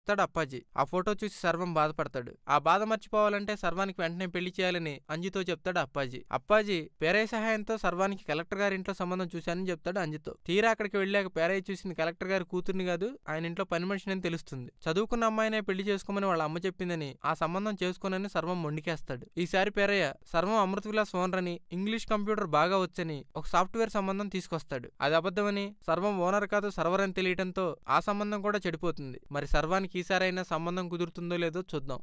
చెప్తాడు అప్పాజీ ఆ ఫోటో చూసి సర్వం బాధపడతాడు ఆ బాధ మర్చిపోవాలంటే సర్వానికి వెంటనే పెళ్లి చేయాలని అంజుతో చెప్తాడు అప్పాజీ అప్పాజీ పేరయ్య సహాయంతో సర్వానికి కలెక్టర్ గారి ఇంట్లో సంబంధం చూశానని చెప్తాడు అంజుతో తీరా అక్కడికి వెళ్ళాక పేరయ్య చూసింది కలెక్టర్ గారి కూతుర్ని కాదు ఆయన ఇంట్లో పని మనిషిని అని తెలుస్తుంది చదువుకున్న అమ్మాయినే పెళ్లి చేసుకోమని వాళ్ళ అమ్మ చెప్పిందని ఆ సంబంధం చేసుకోనని సర్వం మొండికేస్తాడు ఈసారి పేరయ్య సర్వం అమృత విలాస్ ఓనర్ అని ఇంగ్లీష్ కంప్యూటర్ బాగా వచ్చని ఒక సాఫ్ట్వేర్ సంబంధం తీసుకొస్తాడు అది అబద్ధమని సర్వం ఓనర్ కాదు సర్వర్ అని తెలియటంతో ఆ సంబంధం కూడా చెడిపోతుంది మరి సర్వానికి ఈసారైనా సంబంధం కుదురుతుందో లేదో చూద్దాం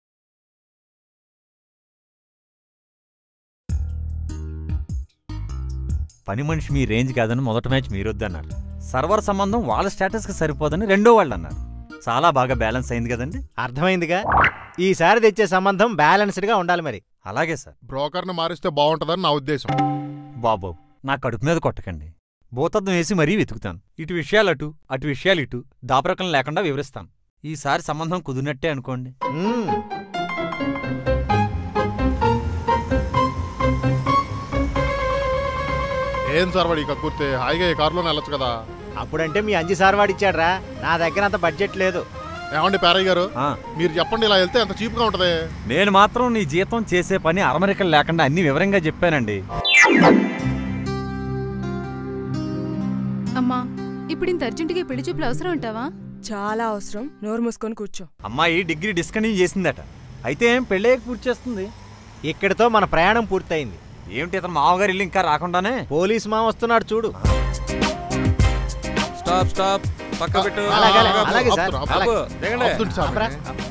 పని మనిషి మీ రేంజ్ కాదని మొదటి మ్యాచ్ మీరొద్దన్నారు సర్వర్ సంబంధం వాళ్ళ స్టేటస్కి సరిపోదని రెండో వాళ్ళు అన్నారు చాలా బాగా బ్యాలెన్స్ అయింది కదండి అర్థమైందిగా ఈసారి తెచ్చే సంబంధం బ్యాలెన్స్డ్గా ఉండాలి మరి అలాగే సార్ బ్రోకర్ని మారిస్తే బాగుంటుందని నా ఉద్దేశం బాబు నా కడుపు మీద కొట్టకండి భూతద్దం వేసి మరీ వెతుకుతాను ఇటు విషయాలు అటు అటు విషయాలు ఇటు దాపరకం లేకుండా వివరిస్తాను ఈసారి సంబంధం కుదిరినట్టే అనుకోండి మ్మ్. ఏం సార్ వాడు ఈ కక్కుర్తే హాయిగా ఈ కారులోనే వెళ్ళొచ్చు కదా అప్పుడంటే మీ అంజి సార్ వాడిచ్చాడ్రా నా దగ్గర అంత బడ్జెట్ లేదు ఏమండి పేరయ్య గారు ఆ, మీరు చెప్పండి ఇలా వెళ్తే ఎంత చీప్గా ఉంటది నేను మాత్రం నీ జీతం చేసే పని అరమరికలు లేకుండా అన్ని వివరంగా చెప్పానండి అమ్మా ఇప్పుడు ఇంత అర్జెంటుగా ఈ పెళ్లి చూపులు అవసరం అంటావా చాలా అవసరం నోరు మూసుకొని కూర్చో అమ్మాయి డిగ్రీ డిస్కంటిన్యూ చేసిందట అయితే ఏం పెళ్ళయ్యకి పూర్తి చేస్తుంది ఇక్కడితో మన ప్రయాణం పూర్తయింది ఏమిటి ఇతను మామగారు ఇల్లు ఇంకా రాకుండానే పోలీస్ మా వస్తున్నాడు చూడు స్టాప్ స్టాప్ పక్క పెట్టు అలాగే, అలాగే, అలాగే సార్, ఆపుతున్నా, అలాగే. ఆపు, దిగండి. ఆపుతుండు సార్ ఆపరా.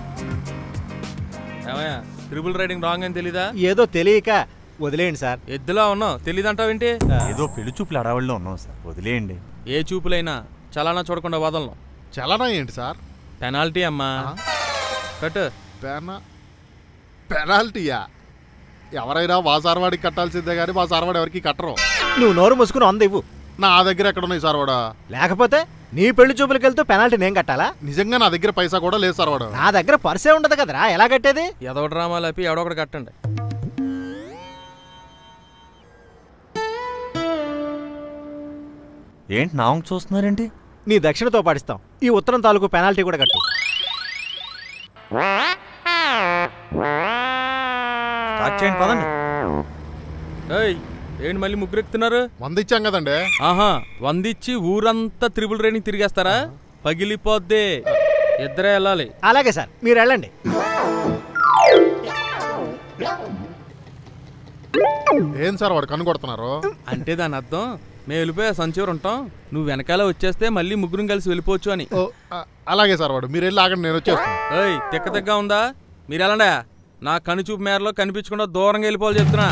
ఏమయ్యా ట్రిపుల్ రైడింగ్ రాంగ్ అని తెలీదా ఏదో తెలియక వదిలేయండి సార్ ఎద్దులా ఉన్నావు తెలీదంటావేంటి ఏదో పెళ్లి చూపులు అడవుల్లో ఉన్నాం సార్ వదిలేయండి ఏ చూపులైనా చలానా చూడకుండా వదలను చలనా ఏంటి సార్ పెనాల్టీ అమ్మా ఆ? కట్టు పెన పెనాల్టీయా ఎవరైనా మా సార్వాడికి కట్టాల్సిందే కానీ మా సార్వాడు ఎవరికి కట్టరు నువ్వు నోరు మూసుకుని వంద ఇవ్వు నా దగ్గర ఎక్కడ ఉన్నాయి సార్వాడా లేకపోతే నీ పెళ్లి చూపులకు వెళ్తూ పెనాల్టీ నేను కట్టాలా నిజంగా నా దగ్గర పైసా కూడా లేదు సార్వాడు నా దగ్గర పర్సే ఉండదు కదరా ఎలా కట్టేది ఎదవ డ్రామా లేపి ఎవడొకటి కట్టండి ఏంటి నా వంక చూస్తున్నారేంటి నీ దక్షిణతో పాటిస్తాం ఈ ఉత్తరం తాలూకు పెనాల్టీ కూడా కట్టు స్టార్ట్ చేయండి పదండి ఏయ్ ఏంటి మళ్ళీ ముగ్గురు ఎక్కుతున్నారు వంద ఇచ్చాం కదండి ఆహా వందిచ్చి ఊరంతా త్రిబుల్ రైడింగ్ తిరిగేస్తారా పగిలిపోద్ది ఇద్దరే వెళ్ళాలి అలాగే సార్ మీరు వెళ్ళండి ఏం సార్ వాడు కన్ను కొడుతున్నారు అంటే దాని అర్థం మేము వెళ్ళిపోయా సంచివరు ఉంటాం నువ్వు వెనకాల వచ్చేస్తే మళ్ళీ ముగ్గురం కలిసి వెళ్ళిపోవచ్చు అని ఓ, ఆ, అలాగే సార్ వాడు మీరు వెళ్ళి ఆగండి నేను వచ్చేస్తాను ఏయ్ తిక్క తిక్క ఉందా మీరు వెళ్ళండా నా కనుచూపు మేరలో కనిపించకుండా దూరంగా వెళ్ళిపోవాలి చెప్తున్నా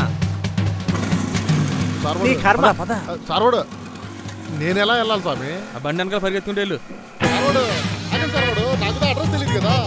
సార్ నీ వాడు- కర్మ ఆ, సార్ వాడు నేను ఎలా వెళ్ళాలి స్వామి ఆ బండి వెనకాల పరిగెత్తుకుంటే వెళ్ళు సార్ వాడు, ఆగండి సార్ వాడు నాకు అడ్రస్ తెలియదు కదా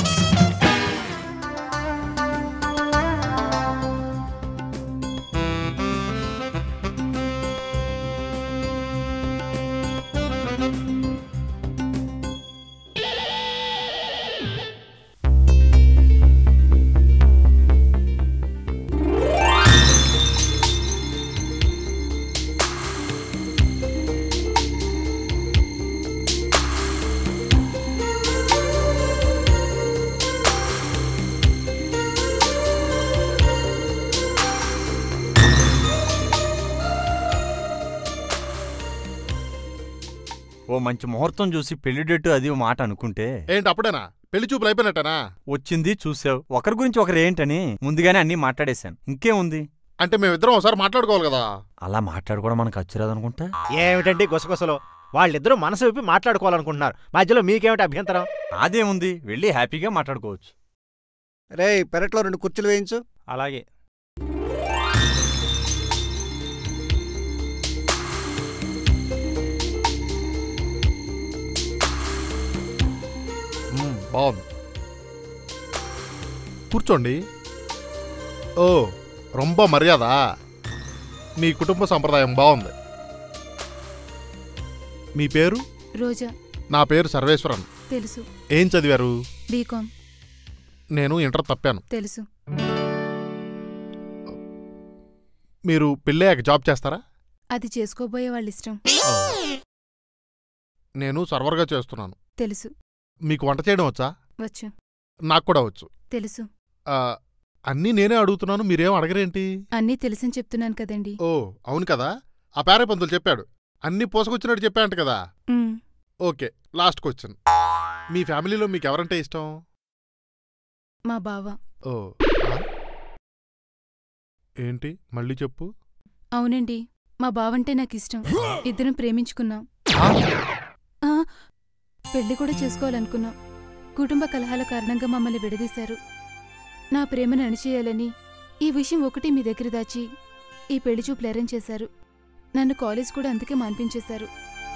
ఓ మంచి ముహూర్తం చూసి పెళ్లి డేటు అది ఓ మాట అనుకుంటే ఏంటి అప్పుడేనా పెళ్లి చూపులు అయిపోయినట్టేనా వచ్చింది చూసావు ఒకరి గురించి ఒకరు ఏంటని ముందుగానే అన్నీ మాట్లాడేశాను ఇంకేముంది అంటే మేమిద్దరం ఒకసారి మాట్లాడుకోవాలి కదా అలా మాట్లాడుకోవడం మనకు అచ్చురాదనుకుంటా ఏమిటండి గుసగుసలు వాళ్ళిద్దరూ మనసు విప్పి మాట్లాడుకోవాలనుకుంటున్నారు మధ్యలో మీకేమిటి అభ్యంతరం అదేముంది వెళ్ళి హ్యాపీగా మాట్లాడుకోవచ్చు రే పెరట్లో రెండు కుర్చీలు వేయించు అలాగే మ్మ్, బాగుంది కూర్చోండి ఓ రొంబ మర్యాద మీ కుటుంబ సంప్రదాయం బాగుంది మీ పేరు రోజా నా పేరు సర్వేశ్వరన్ తెలుసు ఏం చదివారు బీకామ్ నేను ఇంటర్ తప్పాను తెలుసు మీరు పెళ్ళయ్యాక జాబ్ చేస్తారా అది చేసుకోబోయే వాళ్ళ ఇష్టం నేను సర్వర్గా చేస్తున్నాను తెలుసు మీకు వంట చేయడం వచ్చా వచ్చు నాకు కూడా వచ్చు తెలుసు ఆ, అన్నీ నేనే అడుగుతున్నాను మీరేం అడగరేంటి అన్నీ తెలుసని చెప్తున్నాను కదండి ఓ అవును కదా ఆ పేరే పంతులు చెప్పాడు అన్నీ పోసుకొచ్చినట్టు చెప్పాయంట కదా ఉమ్, ఓకే లాస్ట్ క్వశ్చన్ మీ ఫ్యామిలీలో మీకు ఎవరంటే ఇష్టం మా బావ ఓ ఆ? ఏంటి మళ్ళీ చెప్పు అవునండి మా బావంటే నాకు ఇష్టం ఇద్దరం ప్రేమించుకున్నాం ఆ? ఆ, పెళ్లి కూడా చేసుకోవాలనుకున్నాం కుటుంబ కలహాల కారణంగా మమ్మల్ని విడదీశారు నా ప్రేమను అణిచేయాలని ఈ విషయం ఒకటి మీ దగ్గర దాచి ఈ పెళ్లి చూపులు అరేంజ్ చేశారు నన్ను కాలేజ్ కూడా అందుకే మాన్పించేశారు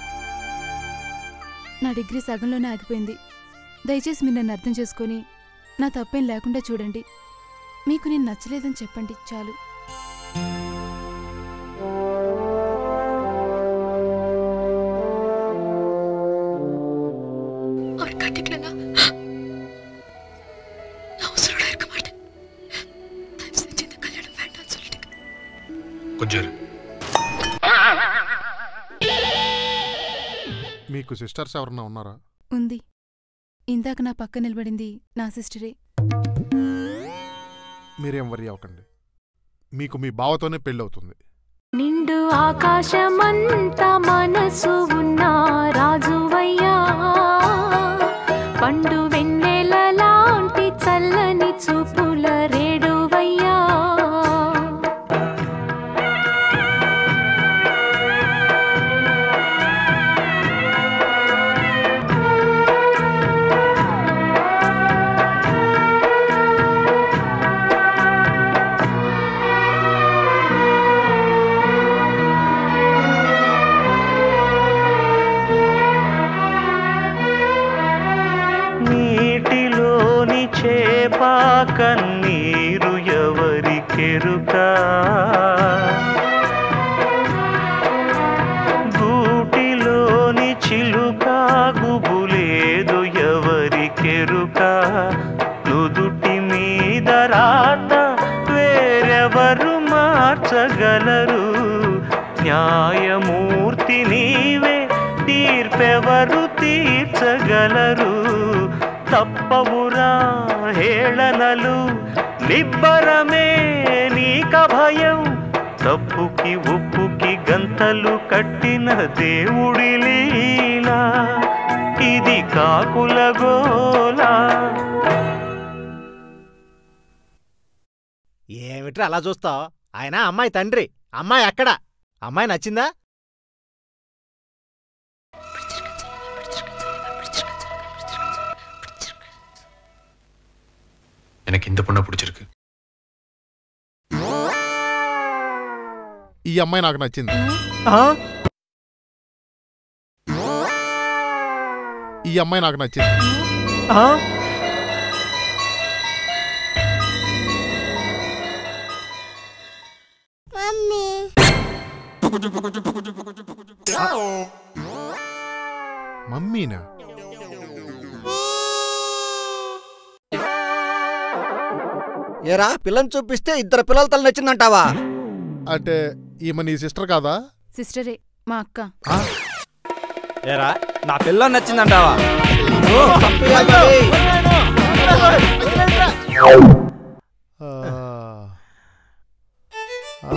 నా డిగ్రీ సగంలోనే ఆగిపోయింది దయచేసి మీరు నన్ను అర్థం చేసుకొని నా తప్పేం లేకుండా చూడండి మీకు నేను నచ్చలేదని చెప్పండి చాలు அவர் கட்டிக்கலனா நான் உசுரோட இருக்க மாட்டேன் தயவு செஞ்சு இந்த கல்யாணம் வேண்டாம்னு சொல்லிட்டு కొంచెం ఇరు. మీకు సిస్టర్స్ ఎవరన్నా ఉన్నారా ఉంది ఇందాక నా పక్క నిలబడింది నా సిస్టరే మీరేం వరి అవ్వకండి మీకు మీ బావతోనే పెళ్ళవుతుంది నిండు ఆకాశమంత మనసు ఉన్న రాజువయ్యా పండు వెన్నెల లాంటి చల్లని చూపుల రేడువయ్యా నీటిలోని చేపా కన్నీరు ఎవరికెరుక గూటిలోని చిలుక గుబులేదు ఎవరికెరుక నుదుటి మీద రాత వేరెవరు మార్చగలరు న్యాయమూర్తి నీవే తీర్పెవరు తీర్చగలరు తప్పవురా హేళనలు నిబ్బరమే నీక భయం తప్పుకి ఉప్పుకి గంతలు కట్టిన దేవుడి లీలా ఇది కాకుల గోలా ఏమిట్రా అలా చూస్తావు ఆయన అమ్మాయి తండ్రి అమ్మాయి అక్కడ అమ్మాయి నచ్చిందా எனக்கு இந்த பொண்ணை பிடிச்சிருக்கு ఈ అమ్మాయి నాకు నచ్చింది ఆ? ఈ అమ్మాయి నాకు నచ్చింది ఆ? మమ్మీనా ఏరా పిల్లని చూపిస్తే ఇద్దరు పిల్లల తల నచ్చిందంటావా అంటే ఈమె నీ సిస్టర్ కాదా సిస్టరే మా అక్క ఆ? ఏరా నా పిల్ల నచ్చిందంటావా ఆ. ఆ.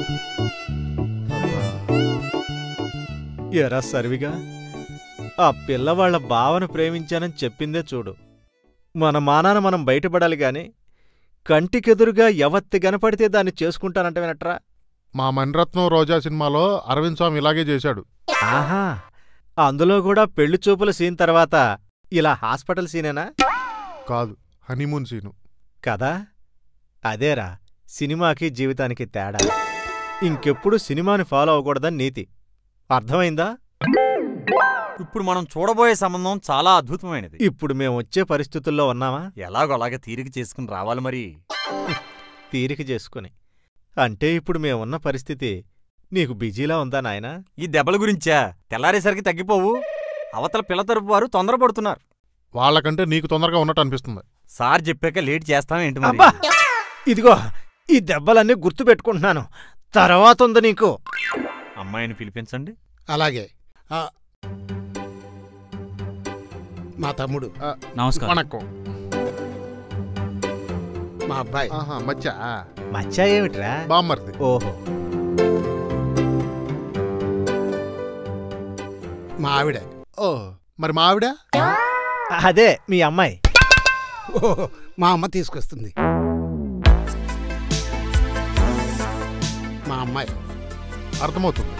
అబ్బా. ఎరా సర్విగా ఆ పిల్లవాళ్ల భావన ప్రేమించానని చెప్పిందే చూడు మన మానాన మనం బయటపడాలి గాని కంటికెదురుగా ఎవత్తి గనపడితే దాన్ని చేసుకుంటానంటే వినట్రా మా మణిరత్నం రోజా సినిమాలో అరవింద్ స్వామి ఇలాగే చేశాడు ఆహా అందులో కూడా పెళ్లి చూపుల సీన్ తర్వాత ఇలా హాస్పిటల్ సీనేనా కాదు హనీమూన్ సీను కదా అదేరా సినిమాకి జీవితానికి తేడా ఇంకెప్పుడు సినిమాని ఫాలో అవ్వకూడదని నీతి అర్థమైందా ఇప్పుడు మనం చూడబోయే సంబంధం చాలా అద్భుతమైనది ఇప్పుడు మేము వచ్చే పరిస్థితుల్లో ఉన్నామా ఎలాగో అలాగే తీరిక చేసుకుని రావాలి మరి తీరిక చేసుకుని అంటే ఇప్పుడు మేమున్న పరిస్థితి నీకు బిజీలా ఉందా నాయనా ఈ దెబ్బల గురించా తెల్లారేసరికి తగ్గిపోవు అవతల పిల్ల తరపు వారు తొందరపడుతున్నారు వాళ్ళకంటే నీకు తొందరగా ఉన్నట్టు అనిపిస్తుంది సార్ చెప్పాక లేట్ చేస్తామేంటి మరి అబ్బా ఇదిగో ఈ దెబ్బలన్నీ గుర్తుపెట్టుకుంటున్నాను తర్వాత ఉంది నీకు అమ్మాయిని పిలిపించండి అలాగే మా తమ్ముడు నమస్కారం. వణక్కం మా అబ్బాయి ఆహా మచ్చా మచ్చా ఏమిట్రా బామ్మర్ది ఓహో మా ఆవిడ ఓ మరి మా ఆవిడ అదే మీ అమ్మాయి ఓహో మా అమ్మ తీసుకొస్తుంది మా అమ్మాయి అర్థమవుతుంది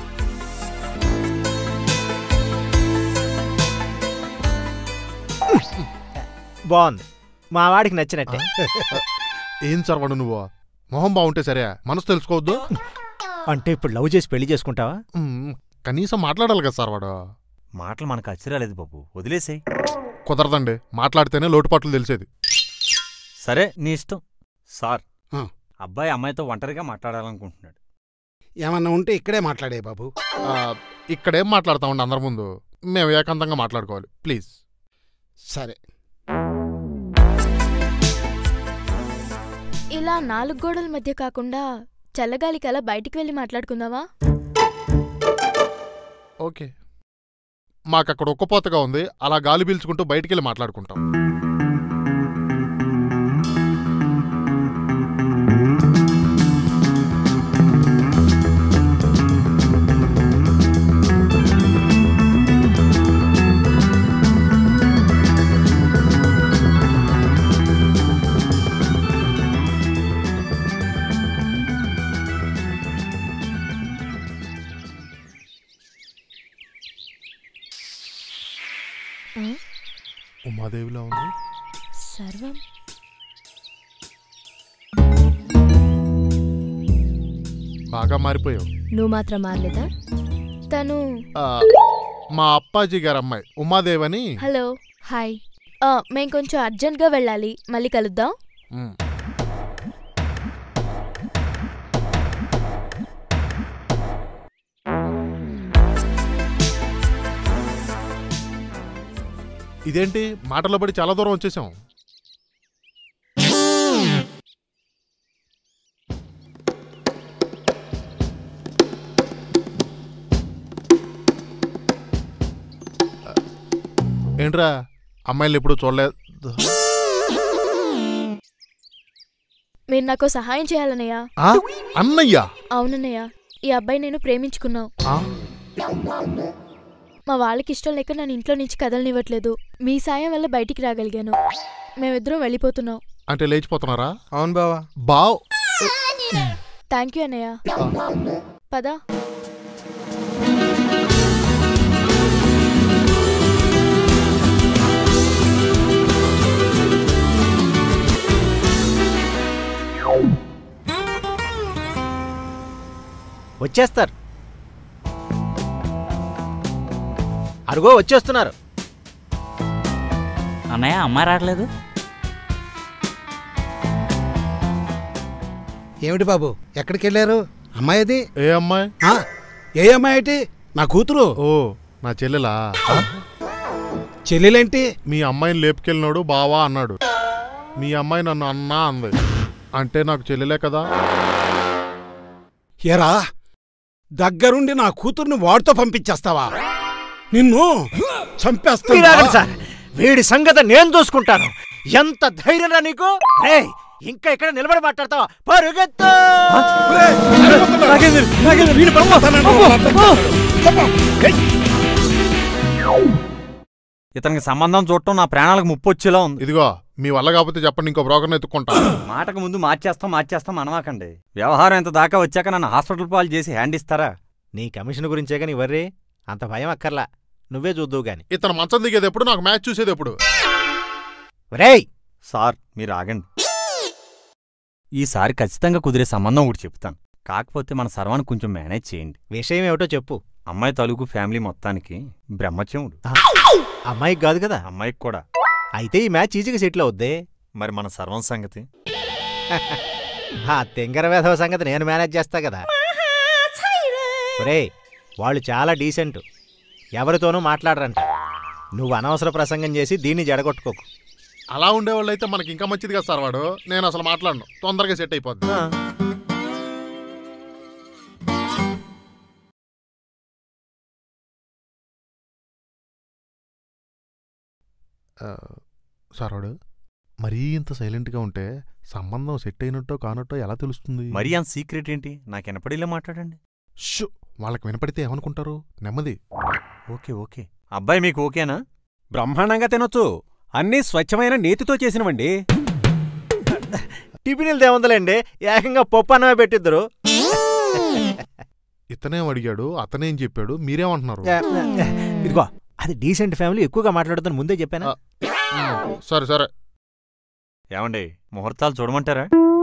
బాగుంది మా వాడికి నచ్చినట్టే ఏం సర్వాడు నువ్వు మొహం బాగుంటే సరే మనసు తెలుసుకోవద్దు అంటే ఇప్పుడు లవ్ చేసి పెళ్లి చేసుకుంటావా మ్మ్, కనీసం మాట్లాడాలి కదా సార్ వాడు మాటలు మనకు అచ్చిరాలేదు బాబు వదిలేసేయ్ కుదరదండి మాట్లాడితేనే లోటుపాట్లు తెలిసేది సరే నీ ఇష్టం సార్ ఆ. అబ్బాయి అమ్మాయితో ఒంటరిగా మాట్లాడాలనుకుంటున్నాడు ఏమన్నా ఉంటే ఇక్కడే మాట్లాడే బాబు ఆ, ఇక్కడేం మాట్లాడతామండి అందరి ముందు మేము ఏకాంతంగా మాట్లాడుకోవాలి ప్లీజ్ సరే ఇలా నాలుగు గోడల మధ్య కాకుండా చల్లగాలికి అలా బయటికి వెళ్ళి మాట్లాడుకుందావా ఓకే మాకు అక్కడ ఒక్కపోతగా ఉంది అలా గాలి పీల్చుకుంటూ బయటికి వెళ్ళి మాట్లాడుకుంటాం ఉమాదేవిలో ఉంది సర్వం బాగా మారిపోయావు నువ్వు మాత్రం మారలేదా తను ఆ, మా అప్పాజీ గారు అమ్మాయి ఉమాదేవని హలో హాయ్ ఆ, మేం కొంచెం అర్జెంట్గా వెళ్ళాలి మళ్ళీ కలుద్దాం మ్, ఇదేంటి మాటలో పడి చాలా దూరం వచ్చేసాం ఏంట్రా అమ్మాయిలు ఎప్పుడు చూడలేదు మీరు నాకు సహాయం చేయాలన్నయ్య ఆ? అన్నయ్య అవునన్నయ్య ఈ అబ్బాయి నేను ప్రేమించుకున్నాం ఆ? మా వాళ్ళకి ఇష్టం లేక నన్ను ఇంట్లో నుంచి కదలనివ్వట్లేదు మీ సాయం వల్ల బయటికి రాగలిగాను మేమిద్దరం వెళ్ళిపోతున్నాం అంటే లేచిపోతున్నారా అవును బావా బావ్ థ్యాంక్ యూ అన్నయ్య పదా వచ్చేస్తారు అరుగో వచ్చేస్తున్నారు అన్నయ్య అమ్మాయి రావట్లేదు ఏమిటి బాబు ఎక్కడికి వెళ్ళారు అమ్మాయి అది ఏ అమ్మాయి ఆ, ఏ అమ్మాయి ఏంటి నా కూతురు ఓ నా చెల్లెలా చెల్లెలేంటి మీ అమ్మాయిని లేపుకెళ్ళినాడు బావా అన్నాడు మీ అమ్మాయి నన్ను అన్నా అంది అంటే నాకు చెల్లెలే కదా ఎరా దగ్గరుండి నా కూతుర్ని వాడితో పంపించేస్తావా నిన్ను చంపేస్తా మీరాగండి సార్ వీడి సంగతి నేను చూసుకుంటాను ఎంత ధైర్యంరా నీకు రేయ్ ఇంకా ఇక్కడ నిలబడి మాట్లాడతావా పరుగెత్తు ఇతనికి సంబంధం చూడటం నా ప్రాణాలకు ముప్పు వచ్చేలా ఉంది ఇదిగో మీ వల్ల కాకపోతే చెప్పండి ఇంకో బ్రోకర్ని ఎత్తుకుంటా మాటకు ముందు మార్చేస్తాం మార్చేస్తాం అనమాకండి వ్యవహారం ఎంత దాకా వచ్చాక నన్ను హాస్పిటల్ పాలు చేసి హ్యాండ్ ఇస్తారా నీ కమిషన్ గురించే కానీ వర్రీ అంత భయం అక్కర్లా నువ్వే చూద్దువు గాని ఇతను మంచం దిగేది ఎప్పుడు నాకు మ్యాచ్ చూసేది ఎప్పుడు రేయ్ సార్ మీరు ఆగండి ఈసారి ఖచ్చితంగా కుదిరే సంబంధం ఒకటి చెప్తాను కాకపోతే మన సర్వాన్ని కొంచెం మేనేజ్ చేయండి విషయం ఏమిటో చెప్పు అమ్మాయి తాలూకు ఫ్యామిలీ మొత్తానికి బ్రహ్మత్యముడు అమ్మాయికి కాదు కదా అమ్మాయికి కూడా అయితే ఈ మ్యాచ్ ఈజీగా సెటిల్ అవుద్దే మరి మన సర్వం సంగతి ఆ తెంగర వేధవ సంగతి నేను మేనేజ్ చేస్తా కదా ఒరేయ్ వాళ్ళు చాలా డీసెంట్ ఎవరితోనూ మాట్లాడరంట నువ్వు అనవసర ప్రసంగం చేసి దీన్ని జడగొట్టుకోకు అలా ఉండేవాళ్ళు అయితే మనకి ఇంకా మంచిది కదా సార్ వాడు నేను అసలు మాట్లాడను తొందరగా సెట్ అయిపోద్ది ఆ, సరోడు మరీ ఇంత సైలెంట్గా ఉంటే సంబంధం సెట్ అయినట్టో కానట్టో ఎలా తెలుస్తుంది మరీ అంత సీక్రెట్ ఏంటి నాకు వినపడిలా మాట్లాడండి షూ వాళ్ళకి వినపడితే ఏమనుకుంటారు నెమ్మది ఓకే ఓకే అబ్బాయి మీకు ఓకేనా బ్రహ్మాండంగా తినొచ్చు అన్నీ స్వచ్ఛమైన నేతితో చేసినవండి టిఫిన్లు దేవందలేండి ఏకంగా పప్పు అన్నమే పెట్టిద్దరు ఇతనేం అడిగాడు అతనేం చెప్పాడు మీరేమంటున్నారు ఇదిగో అది డీసెంట్ ఫ్యామిలీ ఎక్కువగా మాట్లాడుతాను ముందే చెప్పాను సరే సరే ఏమండి ముహూర్తాలు చూడమంటారా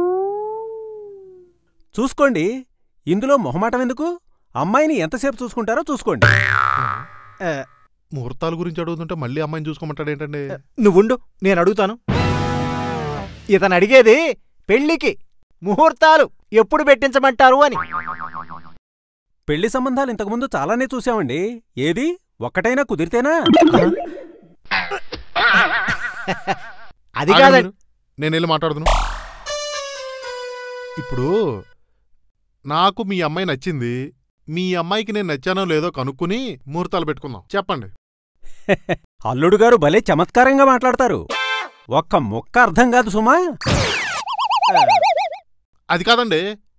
చూసుకోండి ఇందులో మొహమాటం ఎందుకు అమ్మాయిని ఎంతసేపు చూసుకుంటారో చూసుకోండి ముహూర్తాల గురించి అడుగుతుంటే మళ్ళీ అమ్మాయిని చూసుకోమంటాడు ఏంటండి నువ్వుండు నేను అడుగుతాను ఇతను అడిగేది పెళ్లికి ముహూర్తాలు ఎప్పుడు పెట్టించమంటారు అని పెళ్లి సంబంధాలు ఇంతకుముందు చాలానే చూసామండి ఏది ఒక్కటైనా కుదిరితేనా అది ఆగండి కాదండి మీరు. నేను వెళ్ళి మాట్లాడుతున్నా ఇప్పుడు నాకు మీ అమ్మాయి నచ్చింది మీ అమ్మాయికి నేను నచ్చానో లేదో కనుక్కుని ముహూర్తాలు పెట్టుకుందాం చెప్పండి అల్లుడు గారు భలే చమత్కారంగా మాట్లాడతారు ఒక్క ముక్క అర్థం కాదు సుమా అది కాదండి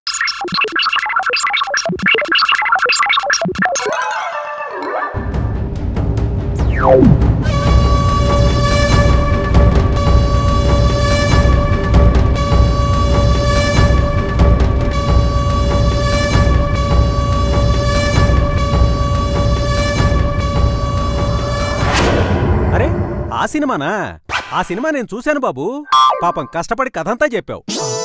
అరే ఆ సినిమానా ఆ సినిమా నేను చూశాను బాబు పాపం కష్టపడి కథంతా చెప్పావు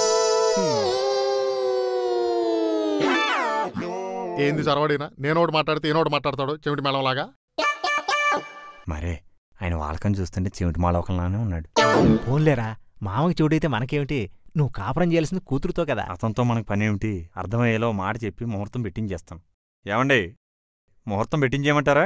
ఏంది సరవడినా నేను ఒకటి మాట్లాడితే ఈయన ఒకటి మాట్లాడతాడు చెవిటి మేళంలాగా మరే ఆయన వాళ్ళకని చూస్తుంటే చెవిటి మాలోకంలానే ఉన్నాడు పోన్లేరా మామకి చూడైతే మనకేమిటి నువ్వు కాపురం చేయాల్సింది కూతురుతో కదా అతనితో మనకు పని ఏమిటి అర్థమయ్యేలో మాట చెప్పి ముహూర్తం పెట్టించేస్తాం ఏమండి ముహూర్తం పెట్టించేయమంటారా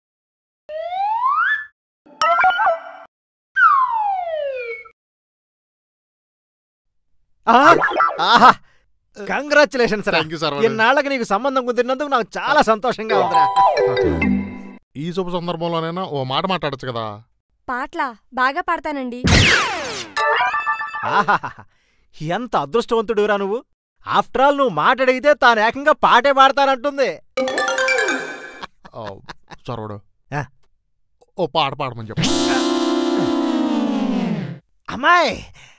ఆహా కంగ్రాచులేషన్స్ రా Thank you, సర్వదేవ్. ఇన్నాళ్ళకి నీకు సంబంధం కుదిరినందుకు నాకు చాలా సంతోషంగా ఉందిరా ఈ శుభ సందర్భంలోనైనా ఓ మాట మాట్లాడచ్చు కదా పాటలా బాగా పాడతానండి ఆహాహా ఎంత అదృష్టవంతుడురా నువ్వు ఆఫ్టర్ ఆల్ నువ్వు మాట అడిగితే తాను ఏకంగా పాటే పాడతానంటుంది ఆ, సరవడు ఆ. ఓ పాట పాడమని చెప్పు అమ్మాయి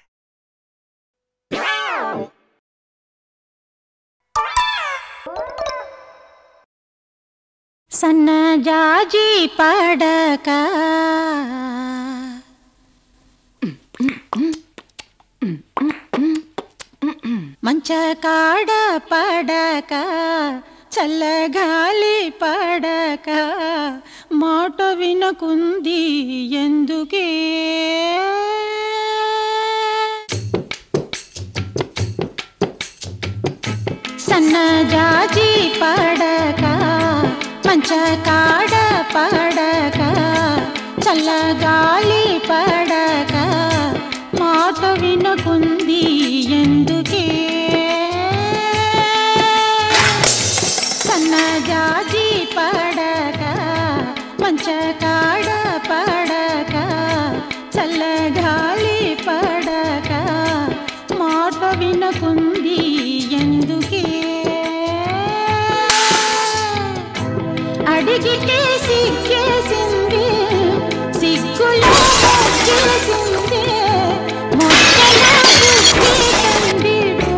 సన్నజాజి పడక మంచ కాడ పడక చల్లగాలి పడక మాట వినకుంది ఎందుకే సన్నజాజి పడక మంచ కాడ పడక చల్లగాలి పడక మాట వినకుంది ఎందుకే సన్నజాజి పడక మంచ కాడ పడక చల్లగాలి పడక మాట వినకుంది ఎందుకే అడిగితే సిగ్గేసింది సిగ్గులో మొగ్గేసింది మొగ్గలా బుద్ధి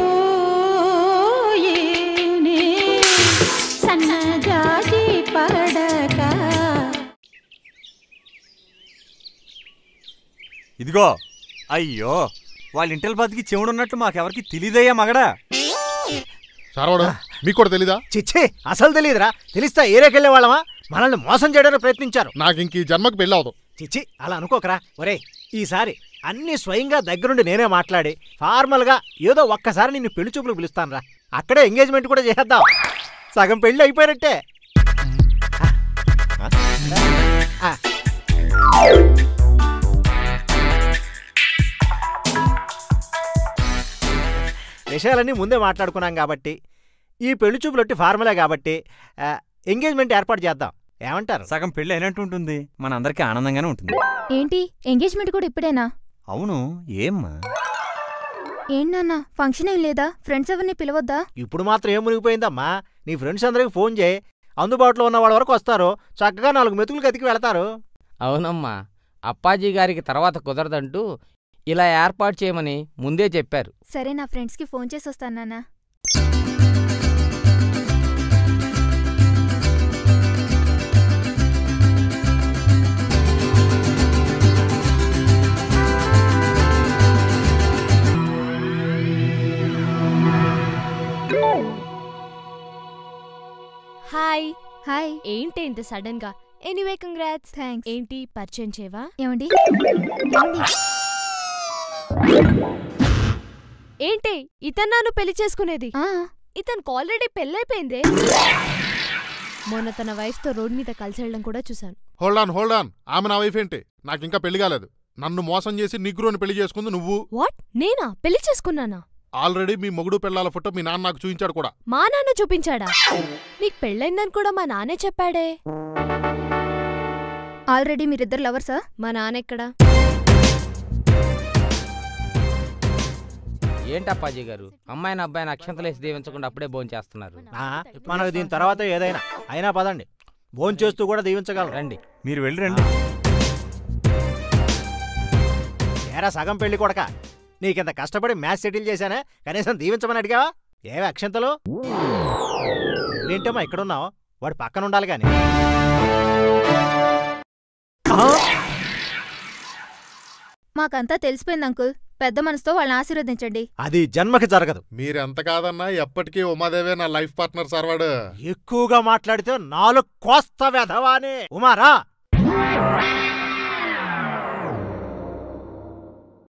కందిపోయేనే సన్నజాజి పడక ఇదిగో అయ్యో వాళ్ళ ఇంటిల బతికి చెవుడున్నట్టు మాకెవరికి తెలియదయ్యా మగడా సరవడు మీకు కూడా తెలీదా చిచ్చే అసలు తెలియదురా తెలిస్తే ఏరేకెళ్లే వాళ్ళమా మనల్ని మోసం చేయడానికి ప్రయత్నించారు నాకు ఇంక ఈ జన్మకి పెళ్ళి అవదు చిచ్చి అలా అనుకోకరా ఒరే ఈసారి అన్ని స్వయంగా దగ్గరుండి నేనే మాట్లాడి ఫార్మల్గా ఏదో ఒక్కసారి నిన్ను పెళ్లి చూపులు పిలుస్తానురా అక్కడే ఎంగేజ్మెంట్ కూడా చేద్దాం సగం పెళ్లి అయిపోయినట్టే ఆ. విషయాలన్నీ ముందే మాట్లాడుకున్నాం కాబట్టి ఈ పెళ్లి చూపులొట్టి ఫార్మలే కాబట్టి ఆ, ఎంగేజ్మెంట్ ఏర్పాటు చేద్దాం ఏమంటారు సగం పెళ్లి అయినట్టు ఉంటుంది మన అందరికీ ఆనందంగానే ఉంటుంది ఏంటి ఎంగేజ్మెంట్ కూడా ఇప్పుడేనా అవును ఏమ్మా ఏంటన్నా ఫంక్షన్ ఏం లేదా ఫ్రెండ్స్ ఎవరిని పిలవద్దా ఇప్పుడు మాత్రం ఏం మునిగిపోయిందమ్మా నీ ఫ్రెండ్స్ అందరికి ఫోన్ చేయి అందుబాటులో ఉన్న వాళ్ళ వరకు వస్తారు చక్కగా నాలుగు మెతుకులు కతికి వెళతారు అవునమ్మా అప్పాజీ గారికి తర్వాత కుదరదంటూ ఇలా ఏర్పాటు చేయమని ముందే చెప్పారు సరే నా ఫ్రెండ్స్కి ఫోన్ చేసి వస్తాను నాన్న హాయ్ హాయ్ ఏంటి ఇంత సడన్ గా ఎనీవే కంగ్రాట్స్ థ్యాంక్స్ ఏంటి పరిచయం చేయవా ఏమండి ఏమండి ఏంటి ఇతను నన్ను పెళ్లి చేసుకునేది ఆ, ఇతనికి ఆల్రెడీ పెళ్ళైపోయిందే మొన్న తన వైఫ్ తో రోడ్ మీద కలిసి వెళ్ళడం కూడా చూశాను హోల్డ్ ఆన్ హోల్డ్ ఆన్ ఆమె నా వైఫ్ ఏంటి నాకు ఇంకా పెళ్లి కాలేదు నన్ను మోసం చేసి నిగ్రోని పెళ్లి చేసుకుంది నువ్వు వాట్ నేనా పెళ్లి చేసుకున్నానా ఆల్రెడీ మీ మొగుడు పెళ్ళాల ఫోటో మీ నాన్న నాకు చూపించాడు కూడా మా నాన్న చూపించాడా నీకు పెళ్ళైందని కూడా మా నాన్నే చెప్పాడే ఆల్రెడీ మీరిద్దరు లవర్సా మా నాన్న ఎక్కడా ఏంటి అప్పాజీ గారు అమ్మాయిని అబ్బాయిని అక్షంతలేసి దీవించకుండా అప్పుడే భోజనం చేస్తున్నారు ఆ, మనకు దీని తర్వాత ఏదైనా అయినా పదండి భోంచేస్తూ కూడా దీవించగలరు రండి మీరు వెళ్ళి రండి ఏరా సగం పెళ్లి కొడక నీకింత కష్టపడి మ్యాచ్ సెటిల్ చేశానే కనీసం దీవించమని అడిగావా ఏవి అక్షంతలు ఏంటమ్మా ఇక్కడున్నావు వాడు పక్కన ఉండాలి గాని మాకంతా తెలిసిపోయింది అంకుల్ పెద్ద మనసుతో వాళ్ళని ఆశీర్వదించండి అది జన్మకి జరగదు మీరెంత కాదన్నా ఎప్పటికీ ఉమాదేవే నా లైఫ్ పార్ట్నర్ సార్ వాడు ఎక్కువగా మాట్లాడితే నాలుగు కోస్త వెధవానే ఉమారా